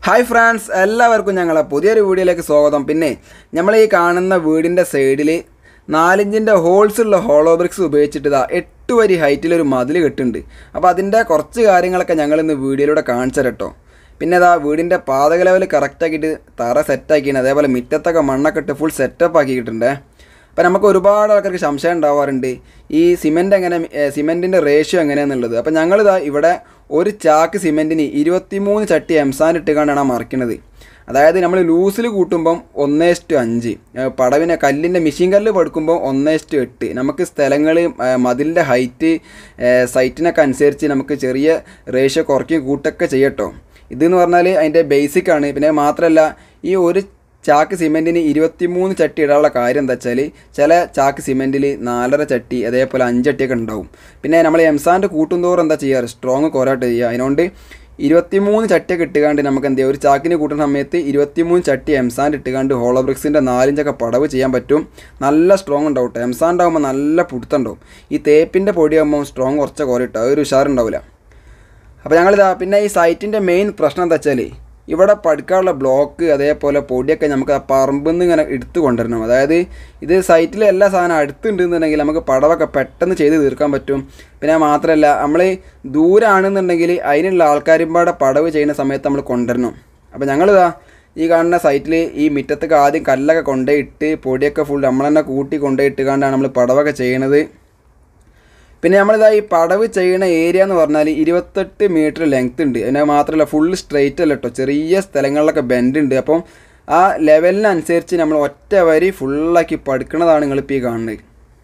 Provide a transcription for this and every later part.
Hi France എല്ലാവർക്കും ഞങ്ങളെ പുതിയൊരു വീഡിയോയിലേക്ക് സ്വാഗതം പിന്നെ നമ്മൾ ഈ കാണുന്ന വീടിൻ്റെ സൈഡിൽ നാലിഞ്ചിൻ്റെ ഹോൾസ് ഉള്ള ഹോളോ ബ്രിക്സ് ഉപയോഗിച്ചിട്ട് ഇതാ എട്ട് വരി ഹൈറ്റിലൊരു മതിൽ കെട്ടുണ്ട് അപ്പോൾ അതിൻ്റെ കുറച്ച് കാര്യങ്ങളൊക്കെ ഞങ്ങൾ ഇന്ന് വീഡിയോയിലൂടെ കാണിച്ചു തരട്ടോ പിന്നെ ഇതാ വീടിൻ്റെ പാതക ലെവൽ കറക്റ്റാക്കിയിട്ട് തറ സെറ്റാക്കിയാണ് അതേപോലെ മുറ്റത്തൊക്കെ മണ്ണൊക്കെ ഇട്ട് ഫുൾ സെറ്റപ്പ് ആക്കിയിട്ടുണ്ടേ അപ്പം നമുക്ക് ഒരുപാട് ആൾക്കാർക്ക് സംശയം ഉണ്ടാവാറുണ്ട് ഈ സിമെൻ്റ് എങ്ങനെ സിമെൻറ്റിൻ്റെ റേഷ്യോ എങ്ങനെയാണെന്നുള്ളത് അപ്പം ഞങ്ങളിതാ ഇവിടെ ഒരു ചാക്ക് സിമെൻറ്റിന് ഇരുപത്തിമൂന്ന് ചട്ടി എംസാൻ ഇട്ടുകൊണ്ടാണ് മറിക്കുന്നത് അതായത് നമ്മൾ ലൂസിൽ കൂട്ടുമ്പം ഒന്നേസ്റ്റു അഞ്ച് ഏഹ് പടവിനെ കല്ലിൻ്റെ മെഷീൻ കല്ല് പടുക്കുമ്പോൾ ഒന്നേസ്റ്റു എട്ട് നമുക്ക് സ്ഥലങ്ങൾ മതിലിൻ്റെ ഹൈറ്റ് സൈറ്റിനൊക്കെ അനുസരിച്ച് നമുക്ക് ചെറിയ റേഷ്യോ കുറയ്ക്കുകയും കൂട്ടൊക്കെ ചെയ്യട്ടോ ഇതെന്ന് പറഞ്ഞാൽ അതിൻ്റെ ബേസിക് ആണ് പിന്നെ മാത്രമല്ല ഈ ഒരു ചാക്ക് സിമെൻറ്റിന് ഇരുപത്തിമൂന്ന് ചട്ടി ഇടാനുള്ള കാര്യം എന്താ വെച്ചാൽ ചില ചാക്ക് സിമെൻറ്റിൽ നാലര ചട്ടി അതേപോലെ അഞ്ചട്ടിയൊക്കെ ഉണ്ടാവും പിന്നെ നമ്മൾ എംസാൻ്റെ കൂട്ടുന്തോറും എന്താ ചെയ്യാറ് സ്ട്രോങ് കുറയായിട്ട് ചെയ്യുക അതിനോണ്ട് ഇരുപത്തിമൂന്ന് ചട്ടിയൊക്കെ ഇട്ടുകാണ്ട് നമുക്ക് എന്ത് ചെയ്യാം ഒരു ചാക്കിന് കൂട്ടുന്ന സമയത്ത് ഇരുപത്തിമൂന്ന് ചട്ടി എംസാൻ്റെ ഇട്ടുകാണ്ട് ഹോളോ ബ്രിക്സിൻ്റെ നാലിഞ്ചൊക്കെ പടവ് ചെയ്യാൻ പറ്റും നല്ല സ്ട്രോങ് ഉണ്ടാവും കേട്ടോ എംസാൻ്റെ ആകുമ്പോൾ നല്ല പുടുത്തുണ്ടാവും ഈ തേപ്പിൻ്റെ പൊടിയാകുമ്പോൾ സ്ട്രോങ് കുറച്ച് കുറയിട്ടോ ഒരു ഉഷാറുണ്ടാവില്ല അപ്പോൾ ഞങ്ങളിതാ പിന്നെ ഈ സൈറ്റിൻ്റെ മെയിൻ പ്രശ്നം എന്താ വെച്ചാൽ ഇവിടെ പഠിക്കാനുള്ള ബ്ലോക്ക് അതേപോലെ പൊടിയൊക്കെ നമുക്ക് ആ പറമ്പിൽ നിന്ന് ഇങ്ങനെ എടുത്തു കൊണ്ടുവരണം അതായത് ഇത് സൈറ്റിൽ എല്ലാ സാധനം അടുത്തുണ്ടെന്നുണ്ടെങ്കിൽ നമുക്ക് പടവൊക്കെ പെട്ടെന്ന് ചെയ്ത് തീർക്കാൻ പറ്റും പിന്നെ മാത്രമല്ല നമ്മൾ ദൂരാണെന്നുണ്ടെങ്കിൽ അതിനുള്ള ആൾക്കാരും പാടെ പടവ് ചെയ്യുന്ന സമയത്ത് നമ്മൾ കൊണ്ടുവരണം അപ്പോൾ ഞങ്ങളിതാ ഈ കാണുന്ന സൈറ്റിൽ ഈ മുറ്റത്തൊക്കെ ആദ്യം കല്ലൊക്കെ കൊണ്ടുപോയിട്ട് പൊടിയൊക്കെ ഫുൾ നമ്മൾ തന്നെ കൂട്ടി കൊണ്ടുപോയിട്ട് കണ്ടാണ് നമ്മൾ പടവൊക്കെ ചെയ്യണത് പിന്നെ നമ്മളിതാ ഈ പടവ് ചെയ്യുന്ന ഏരിയ എന്ന് പറഞ്ഞാൽ ഇരുപത്തെട്ട് മീറ്റർ ലെങ്ത് ഉണ്ട് അതിന് മാത്രമല്ല ഫുൾ സ്ട്രെയിറ്റ് അല്ല കേട്ടോ ചെറിയ സ്ഥലങ്ങളിലൊക്കെ ബെൻഡ് ഉണ്ട് അപ്പം ആ ലെവലിനനുസരിച്ച് നമ്മൾ ഒറ്റ വരി ഫുള്ളാക്കി പടുക്കണതാണ് നിങ്ങളിപ്പോൾ ഈ കാണുന്നത്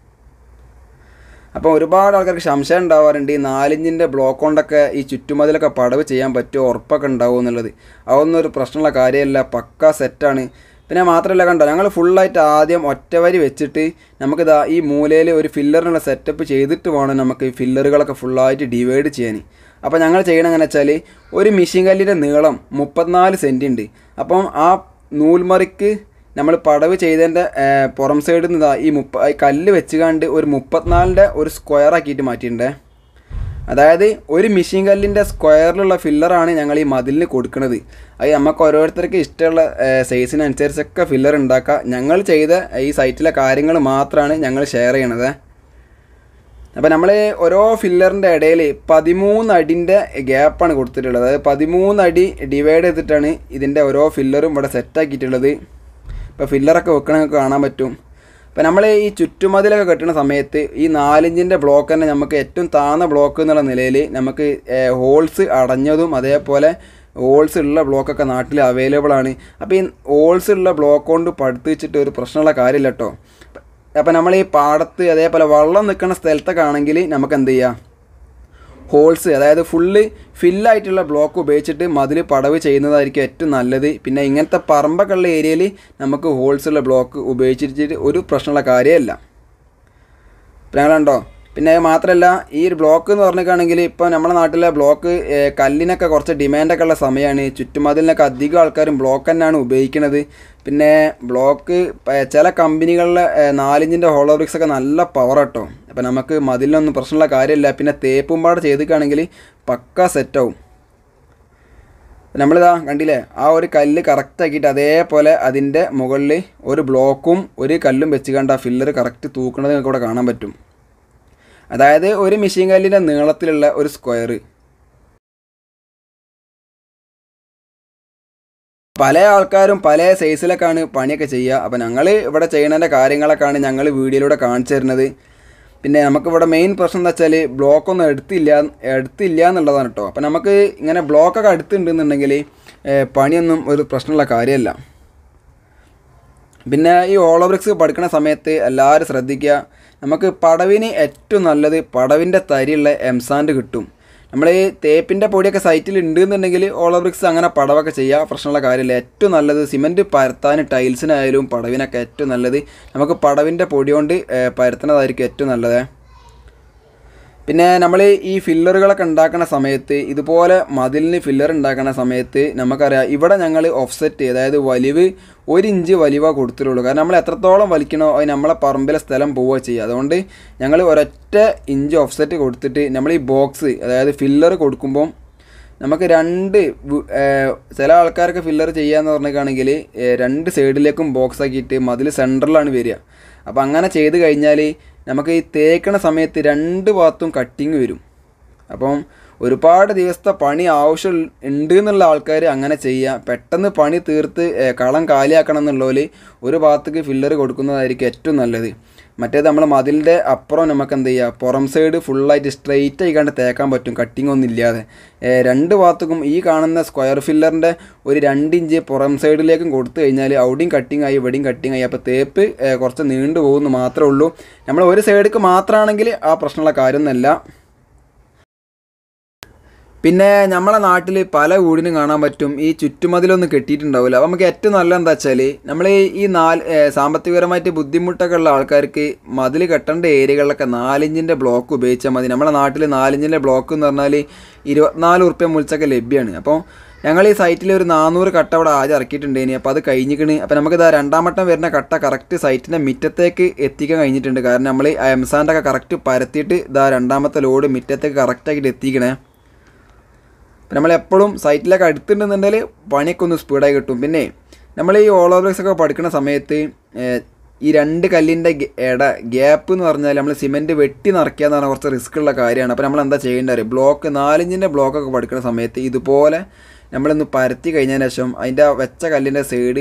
അപ്പോൾ ഒരുപാട് ആൾക്കാർക്ക് സംശയം ഉണ്ടാവാറുണ്ട് ഈ നാലിഞ്ചിൻ്റെ ബ്ലോക്ക് കൊണ്ടൊക്കെ ഈ ചുറ്റുമതിലൊക്കെ പടവ് ചെയ്യാൻ പറ്റുമോ ഉറപ്പൊക്കെ ഉണ്ടാവും എന്നുള്ളത് അതൊന്നും ഒരു പ്രശ്നമുള്ള കാര്യമല്ല പക്ക സെറ്റാണ് പിന്നെ മാത്രമല്ല കണ്ടോ ഞങ്ങൾ ഫുള്ളായിട്ട് ആദ്യം ഒറ്റവരി വെച്ചിട്ട് നമുക്കിതാ ഈ മൂലയിൽ ഒരു ഫില്ലറിനുള്ള സെറ്റപ്പ് ചെയ്തിട്ട് വേണം നമുക്ക് ഈ ഫില്ലറുകളൊക്കെ ഫുള്ളായിട്ട് ഡിവൈഡ് ചെയ്യാൻ അപ്പോൾ ഞങ്ങൾ ചെയ്യണം എങ്ങനെ വെച്ചാൽ ഒരു മിഷീൻ കല്ലിൻ്റെ നീളം മുപ്പത്തിനാല് സെൻറ്റി ഉണ്ട് അപ്പം ആ നൂൽമറിക്ക് നമ്മൾ പടവ് ചെയ്തതിൻ്റെ പുറം സൈഡിൽ നിന്ന് ഈ മുപ്പ ഈ കല്ല് വെച്ചുകാണ്ട് ഒരു മുപ്പത്തിനാലിൻ്റെ ഒരു സ്ക്വയർ ആക്കിയിട്ട് മാറ്റിയിട്ടുണ്ടേ അതായത് ഒരു മിഷീൻ കല്ലിൻ്റെ സ്ക്വയറിലുള്ള ഫില്ലറാണ് ഞങ്ങൾ ഈ മതിലിന് കൊടുക്കുന്നത് അത് നമുക്ക് ഓരോരുത്തർക്ക് ഇഷ്ടമുള്ള സൈസിനനുസരിച്ചൊക്കെ ഫില്ലർ ഉണ്ടാക്കുക ഞങ്ങൾ ചെയ്ത ഈ സൈറ്റിലെ കാര്യങ്ങൾ മാത്രമാണ് ഞങ്ങൾ ഷെയർ ചെയ്യണത് അപ്പോൾ നമ്മൾ ഓരോ ഫില്ലറിൻ്റെ ഇടയിൽ പതിമൂന്ന് അടിൻ്റെ ഗ്യാപ്പാണ് കൊടുത്തിട്ടുള്ളത് അതായത് പതിമൂന്ന് അടി ഡിവൈഡ് ചെയ്തിട്ടാണ് ഇതിൻ്റെ ഓരോ ഫില്ലറും ഇവിടെ സെറ്റാക്കിയിട്ടുള്ളത് ഇപ്പോൾ ഫില്ലറൊക്കെ വെക്കണമെങ്കിൽ കാണാൻ പറ്റും അപ്പോൾ നമ്മൾ ഈ ചുറ്റുമതിലൊക്കെ കെട്ടുന്ന സമയത്ത് ഈ നാലിഞ്ചിൻ്റെ ബ്ലോക്ക് തന്നെ നമുക്ക് ഏറ്റവും താന്ന ബ്ലോക്ക് എന്നുള്ള നിലയിൽ നമുക്ക് ഹോൾസ് അടഞ്ഞതും അതേപോലെ ഹോൾസ് ഉള്ള ബ്ലോക്കൊക്കെ നാട്ടിൽ അവൈലബിൾ ആണ് അപ്പോൾ ഈ ഹോൾസ് ഉള്ള ബ്ലോക്ക് കൊണ്ട് പടുത്ത് വെച്ചിട്ട് ഒരു പ്രശ്നമുള്ള കാര്യമില്ല കേട്ടോ അപ്പോൾ നമ്മൾ ഈ പാടത്ത് അതേപോലെ വെള്ളം നിൽക്കുന്ന സ്ഥലത്തൊക്കെ ആണെങ്കിൽ നമുക്ക് എന്ത് ചെയ്യാം ഹോൾസ് അതായത് ഫുള്ള് ഫില്ലായിട്ടുള്ള ബ്ലോക്ക് ഉപയോഗിച്ചിട്ട് മതിൽ പടവ് ചെയ്യുന്നതായിരിക്കും ഏറ്റവും നല്ലത് പിന്നെ ഇങ്ങനത്തെ പറമ്പൊക്കെ ഉള്ള ഏരിയയിൽ നമുക്ക് ഹോൾസ് ഉള്ള ബ്ലോക്ക് ഉപയോഗിച്ചിട്ട് ഒരു പ്രശ്നമുള്ള കാര്യമല്ല പിന്നെ ഞങ്ങളുണ്ടോ പിന്നെ മാത്രമല്ല ഈ ഒരു ബ്ലോക്ക് എന്ന് പറഞ്ഞിട്ടാണെങ്കിൽ ഇപ്പോൾ നമ്മുടെ നാട്ടിലെ ബ്ലോക്ക് കല്ലിനൊക്കെ കുറച്ച് ഡിമാൻഡൊക്കെ ഉള്ള സമയമാണ് ചുറ്റുമതിലിനൊക്കെ അധികം ആൾക്കാരും ബ്ലോക്ക് തന്നെയാണ് ഉപയോഗിക്കുന്നത് പിന്നെ ബ്ലോക്ക് ചില കമ്പനികളിലെ നാലിഞ്ചിൻ്റെ ഹോളോ ബ്രിക്സ് ഒക്കെ നല്ല പവർ കേട്ടോ അപ്പോൾ നമുക്ക് മതിലൊന്നും പ്രശ്നമുള്ള കാര്യമില്ല പിന്നെ തേപ്പും പാട് ചെയ്തിട്ടാണെങ്കിൽ പക്ക സെറ്റാവും നമ്മളിതാ കണ്ടില്ലേ ആ ഒരു കല്ല് കറക്റ്റ് ആക്കിയിട്ട് അതേപോലെ അതിൻ്റെ മുകളിൽ ഒരു ബ്ലോക്കും ഒരു കല്ലും വെച്ച് കണ്ട് ആ ഫില്ലർ കറക്റ്റ് തൂക്കുന്നത് നിങ്ങൾക്ക് ഇവിടെ കാണാൻ പറ്റും അതായത് ഒരു മെഷീൻ കല്ലിൻ്റെ നീളത്തിലുള്ള ഒരു സ്ക്വയർ പല ആൾക്കാരും പല സൈസിലൊക്കെയാണ് പണിയൊക്കെ ചെയ്യുക അപ്പോൾ ഞങ്ങൾ ഇവിടെ ചെയ്യുന്നതിൻ്റെ കാര്യങ്ങളൊക്കെയാണ് ഞങ്ങൾ വീഡിയോയിലൂടെ കാണിച്ചു തരുന്നത് പിന്നെ നമുക്കിവിടെ മെയിൻ പ്രശ്നം എന്താ വെച്ചാൽ ബ്ലോക്കൊന്നും എടുത്തില്ല എടുത്തില്ല എന്നുള്ളതാണ് കേട്ടോ അപ്പോൾ നമുക്ക് ഇങ്ങനെ ബ്ലോക്കൊക്കെ അടുത്തുണ്ടെന്നുണ്ടെങ്കിൽ പണിയൊന്നും ഒരു പ്രശ്നമുള്ള കാര്യമല്ല പിന്നെ ഈ ഓളോബ്രിക്സ് പഠിക്കുന്ന സമയത്ത് എല്ലാവരും ശ്രദ്ധിക്കുക നമുക്ക് പടവിന് ഏറ്റവും നല്ലത് പടവിൻ്റെ തരിയുള്ള എംസാൻഡ് കിട്ടും നമ്മൾ ഈ തേപ്പിൻ്റെ പൊടിയൊക്കെ സൈറ്റിൽ ഉണ്ട് എന്നുണ്ടെങ്കിൽ ഓളോബ്രിക്സ് അങ്ങനെ പടവൊക്കെ ചെയ്യുക പ്രശ്നമുള്ള കാര്യമില്ല ഏറ്റവും നല്ലത് സിമെൻറ്റ് പരത്താൻ ടൈൽസിനായാലും പടവിനൊക്കെ ഏറ്റവും നല്ലത് നമുക്ക് പടവിൻ്റെ പൊടി കൊണ്ട് പരത്തുന്നതായിരിക്കും ഏറ്റവും നല്ലത് പിന്നെ നമ്മൾ ഈ ഫില്ലറുകളൊക്കെ ഉണ്ടാക്കുന്ന സമയത്ത് ഇതുപോലെ മതിലിന് ഫില്ലർ ഉണ്ടാക്കുന്ന സമയത്ത് നമുക്കറിയാം ഇവിടെ ഞങ്ങൾ ഓഫ്സെറ്റ് അതായത് വലിവ് ഒരു ഇഞ്ച് വലിവ കൊടുത്തിട്ടുള്ളൂ കാരണം നമ്മൾ എത്രത്തോളം വലിക്കണോ അത് നമ്മളെ പറമ്പിലെ സ്ഥലം പോവുക ചെയ്യുക അതുകൊണ്ട് ഞങ്ങൾ ഒരൊറ്റ ഇഞ്ച് ഓഫ്സെറ്റ് കൊടുത്തിട്ട് നമ്മൾ ഈ ബോക്സ് അതായത് ഫില്ലർ കൊടുക്കുമ്പം നമുക്ക് രണ്ട് വ്- ഏർ ചില ആൾക്കാരൊക്കെ ഫില്ലർ ചെയ്യാന്ന് പറഞ്ഞിട്ടാണെങ്കിൽ രണ്ട് സൈഡിലേക്കും ബോക്സ് ആക്കിയിട്ട് മതിൽ സെൻറ്ററിലാണ് വരിക അപ്പോൾ അങ്ങനെ ചെയ്ത് കഴിഞ്ഞാൽ നമുക്ക് ഈ തേക്കണ സമയത്ത് രണ്ട് ഭാഗത്തും കട്ടിങ് വരും അപ്പം ഒരുപാട് ദിവസത്തെ പണി ആവശ്യം ഉണ്ട് എന്നുള്ള ആൾക്കാർ അങ്ങനെ ചെയ്യുക പെട്ടെന്ന് പണി തീർത്ത് ഏ, കളം കാലിയാക്കണം എന്നുള്ളവർ ഒരു ഭാഗത്തേക്ക് ഫില്ലർ കൊടുക്കുന്നതായിരിക്കും ഏറ്റവും നല്ലത് മറ്റേത് നമ്മൾ മതിലിൻ്റെ അപ്പുറം നമുക്ക് എന്ത് ചെയ്യുക പുറം സൈഡ് ഫുള്ളായിട്ട് സ്ട്രെയിറ്റ് ആയിക്കാണ്ട് തേക്കാൻ പറ്റും കട്ടിങ് ഒന്നും ഇല്ലാതെ ഏ, രണ്ട് ഭാഗത്തേക്കും ഈ കാണുന്ന സ്ക്വയർ ഫില്ലറിൻ്റെ ഒരു രണ്ട് ഇഞ്ച് പുറം സൈഡിലേക്കും കൊടുത്തു കഴിഞ്ഞാൽ അവിടെയും കട്ടിങ് ആയി ഇവിടെയും കട്ടിങ് ആയി അപ്പോൾ തേപ്പ് ഏ, കുറച്ച് നീണ്ടു പോകുന്നു മാത്രമേ ഉള്ളൂ നമ്മൾ ഒരു സൈഡിലേക്ക് മാത്രമാണെങ്കിൽ ആ പ്രശ്നമുള്ള കാര്യമൊന്നുമല്ല പിന്നെ നമ്മളെ നാട്ടിൽ പല വീടിനും കാണാൻ പറ്റും ഈ ചുറ്റുമതിലൊന്നും കെട്ടിയിട്ടുണ്ടാവില്ല അപ്പോൾ നമുക്ക് ഏറ്റവും നല്ല എന്താ വെച്ചാൽ നമ്മൾ ഈ നാല് ഏഹ് സാമ്പത്തികപരമായിട്ട് ബുദ്ധിമുട്ടൊക്കെ ഉള്ള ആൾക്കാർക്ക് മതിൽ കെട്ടേണ്ട ഏരിയകളിലൊക്കെ നാലിഞ്ചിൻ്റെ ബ്ലോക്ക് ഉപയോഗിച്ചാൽ മതി നമ്മളെ നാട്ടിൽ നാലിഞ്ചിൻ്റെ ബ്ലോക്ക് എന്ന് പറഞ്ഞാൽ ഇരുപത്തിനാല് ഉറുപ്പ്യ മുളിച്ചൊക്കെ ലഭ്യമാണ് അപ്പോൾ ഞങ്ങൾ ഈ സൈറ്റിൽ ഒരു നാനൂറ് കട്ട അവിടെ ആദ്യം ഇറക്കിയിട്ടുണ്ടേനി അപ്പോൾ അത് കഴിഞ്ഞിക്കണ് അപ്പോൾ നമുക്ക് ഇതാ രണ്ടാം വട്ടം വരുന്ന കട്ട കറക്റ്റ് സൈറ്റിൻ്റെ മിറ്റത്തേക്ക് എത്തിക്കാൻ കഴിഞ്ഞിട്ടുണ്ട് കാരണം നമ്മൾ എംസാൻ്റെ ഒക്കെ കറക്റ്റ് പരത്തിയിട്ട് ഇതാ രണ്ടാമത്തെ ലോഡ് മിറ്റത്തേക്ക് കറക്റ്റാക്കിയിട്ട് എത്തിക്കണേ പിന്നെ നമ്മൾ എപ്പോഴും സൈറ്റിലൊക്കെ അടുത്തുണ്ടെന്നുണ്ടെങ്കിൽ പണിയൊക്കെ ഒന്ന് സ്പീഡായി കിട്ടും പിന്നെ നമ്മൾ ഈ ഓളോബ്രിക്സ് ഒക്കെ പഠിക്കുന്ന സമയത്ത് ഏഹ്, ഈ രണ്ട് കല്ലിൻ്റെ ഗ- ഇട ഗ്യാപ്പ് എന്ന് പറഞ്ഞാൽ നമ്മൾ സിമെൻറ്റ് വെട്ടി നിറയ്ക്കുക എന്ന് പറഞ്ഞാൽ കുറച്ച് റിസ്ക് ഉള്ള കാര്യമാണ് അപ്പോൾ നമ്മൾ എന്താ ചെയ്യേണ്ടത് അറിയോ? ബ്ലോക്ക് നാലിഞ്ചിൻ്റെ ബ്ലോക്കൊക്കെ പഠിക്കുന്ന സമയത്ത് ഇതുപോലെ നമ്മളൊന്ന് പരത്തി കഴിഞ്ഞതിന് ശേഷം അതിൻ്റെ ആ വെച്ച കല്ലിൻ്റെ സൈഡ്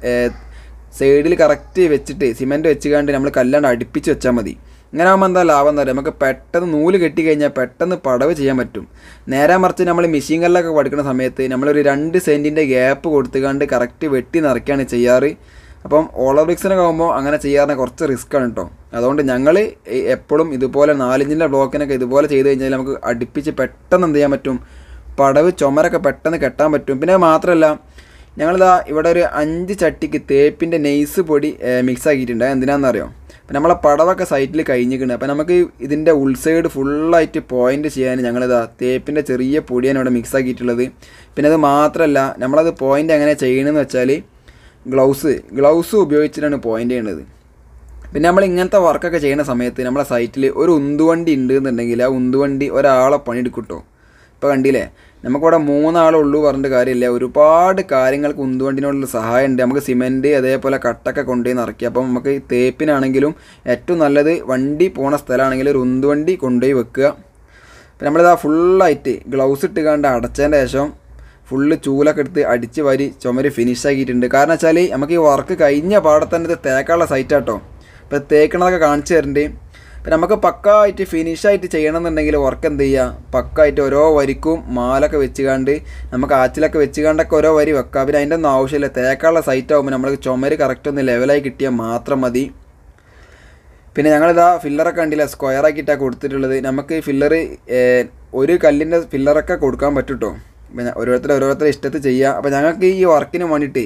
സൈഡിൽ കറക്റ്റ് വെച്ചിട്ട് സിമെൻറ്റ് വെച്ചുകൊണ്ട് നമ്മൾ കല്ലാണ്ട് അടുപ്പിച്ച് വെച്ചാൽ മതി ഇങ്ങനെ ആകുമ്പോൾ എന്താ ലാഭം എന്ന് പറയുക നമുക്ക് പെട്ടെന്ന് നൂല് കെട്ടി കഴിഞ്ഞാൽ പെട്ടെന്ന് പടവ് ചെയ്യാൻ പറ്റും നേരെ മറിച്ച് നമ്മൾ മെഷീൻ കല്ലൊക്കെ പഠിക്കുന്ന സമയത്ത് നമ്മളൊരു രണ്ട് സെൻറ്റിൻ്റെ ഗ്യാപ്പ് കൊടുത്തുകൊണ്ട് കറക്റ്റ് വെട്ടി നിറയ്ക്കുകയാണ് ചെയ്യാറ് അപ്പം ഓളോ ബ്രിക്സിനൊക്കെ ആകുമ്പോൾ അങ്ങനെ ചെയ്യാറിന് കുറച്ച് റിസ്ക് ആണ് കേട്ടോ അതുകൊണ്ട് ഞങ്ങൾ എപ്പോഴും ഇതുപോലെ നാലിഞ്ചിൻ്റെ ബ്ലോക്കിനൊക്കെ ഇതുപോലെ ചെയ്ത് കഴിഞ്ഞാൽ നമുക്ക് അടുപ്പിച്ച് പെട്ടെന്ന് എന്ത് ചെയ്യാൻ പറ്റും പടവ് ചുമരൊക്കെ പെട്ടെന്ന് കെട്ടാൻ പറ്റും പിന്നെ അത് മാത്രമല്ല ഞങ്ങളിതാ ഇവിടെ ഒരു അഞ്ച് ചട്ടിക്ക് തേപ്പിൻ്റെ നെയ്സ് പൊടി മിക്സ് ആക്കിയിട്ടുണ്ട് അത് എന്തിനാണെന്നറിയോ അപ്പം നമ്മളെ പടവൊക്കെ സൈറ്റിൽ കഴിഞ്ഞിട്ടുണ്ട് അപ്പം നമുക്ക് ഇതിൻ്റെ ഉൾസൈഡ് ഫുള്ളായിട്ട് പോയിന്റ് ചെയ്യാൻ ഞങ്ങളിതാ തേപ്പിൻ്റെ ചെറിയ പൊടിയാണ് ഇവിടെ മിക്സ് ആക്കിയിട്ടുള്ളത് പിന്നെ അത് മാത്രമല്ല നമ്മളത് പോയിന്റ് എങ്ങനെ ചെയ്യണമെന്ന് വെച്ചാൽ ഗ്ലൗസ് ഗ്ലൗസ് ഉപയോഗിച്ചിട്ടാണ് പോയിന്റ് ചെയ്യേണ്ടത് പിന്നെ നമ്മൾ ഇങ്ങനത്തെ വർക്കൊക്കെ ചെയ്യുന്ന സമയത്ത് നമ്മളെ സൈറ്റിൽ ഒരു ഉന്തുവണ്ടി ഉണ്ട് എന്നുണ്ടെങ്കിൽ ആ ഉന്തുവണ്ടി ഒരാളെ പണിയെടുക്കും കേട്ടോ ഇപ്പോൾ കണ്ടില്ലേ നമുക്കിവിടെ മൂന്നാളേ ഉള്ളൂ പറഞ്ഞിട്ട് കാര്യമില്ല ഒരുപാട് കാര്യങ്ങൾക്ക് ഉന്തുവണ്ടിനോടുള്ള സഹായം ഉണ്ട് നമുക്ക് സിമെൻറ്റ് അതേപോലെ കട്ടൊക്കെ കൊണ്ടുപോയി നിറക്കി അപ്പം നമുക്ക് ഈ തേപ്പിനാണെങ്കിലും ഏറ്റവും നല്ലത് വണ്ടി പോണ സ്ഥലമാണെങ്കിൽ ഒരു ഉന്തുവണ്ടി കൊണ്ടുപോയി വെക്കുക അപ്പം നമ്മളിതാ ഫുള്ളായിട്ട് ഗ്ലൗസ് ഇട്ടുകാണ്ട് അടച്ചതിൻ്റെ ശേഷം ഫുള്ള് ചൂലൊക്കെ എടുത്ത് അടിച്ച് വരി ചുമര് ഫിനിഷ് ആക്കിയിട്ടുണ്ട് കാരണം വെച്ചാൽ നമുക്ക് ഈ വർക്ക് കഴിഞ്ഞ പാടെ തന്നെ ഇത് തേക്കാനുള്ള സൈറ്റാട്ടോ അപ്പോൾ തേക്കണതൊക്കെ കാണിച്ചു തരുന്നുണ്ട് അപ്പം നമുക്ക് പക്കായിട്ട് ഫിനിഷായിട്ട് ചെയ്യണമെന്നുണ്ടെങ്കിൽ വർക്ക് എന്ത് ചെയ്യുക പക്കായിട്ട് ഓരോ വരിക്കും മാലൊക്കെ വെച്ചുകാണ്ട് നമുക്ക് ആച്ചിലൊക്കെ വെച്ചുകാണ്ടൊക്കെ ഓരോ വരി വെക്കാം പിന്നെ അതിൻ്റെ ഒന്നും ആവശ്യമില്ല തേക്കാനുള്ള സൈറ്റ് ആകുമ്പോൾ നമുക്ക് ചുമര് കറക്റ്റ് ഒന്ന് ലെവലായി കിട്ടിയാൽ മാത്രം മതി പിന്നെ ഞങ്ങളിതാ ഫില്ലറൊക്കെ കണ്ടില്ല സ്ക്വയർ ആക്കിയിട്ടാണ് കൊടുത്തിട്ടുള്ളത് നമുക്ക് ഫില്ലർ ഒരു കല്ലിൻ്റെ ഫില്ലറൊക്കെ കൊടുക്കാൻ പറ്റും കേട്ടോ പിന്നെ ഓരോരുത്തർ ഓരോരുത്തർ ഇഷ്ടത്തിൽ ചെയ്യുക അപ്പോൾ ഞങ്ങൾക്ക് ഈ വർക്കിന് വേണ്ടിയിട്ട്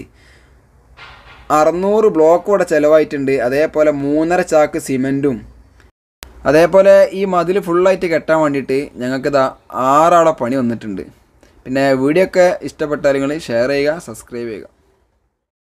അറുന്നൂറ് ബ്ലോക്ക് കൂടെ ചിലവായിട്ടുണ്ട് അതേപോലെ മൂന്നര ചാക്ക് സിമെൻറ്റും അതേപോലെ ഈ മതിൽ ഫുള്ളായിട്ട് കെട്ടാൻ വേണ്ടിയിട്ട് ഞങ്ങൾക്കിതാ ആറാളെ പണി വന്നിട്ടുണ്ട് പിന്നെ വീഡിയോ ഒക്കെ ഇഷ്ടപ്പെട്ടാൽ നിങ്ങൾ ഷെയർ ചെയ്യുക സബ്സ്ക്രൈബ് ചെയ്യുക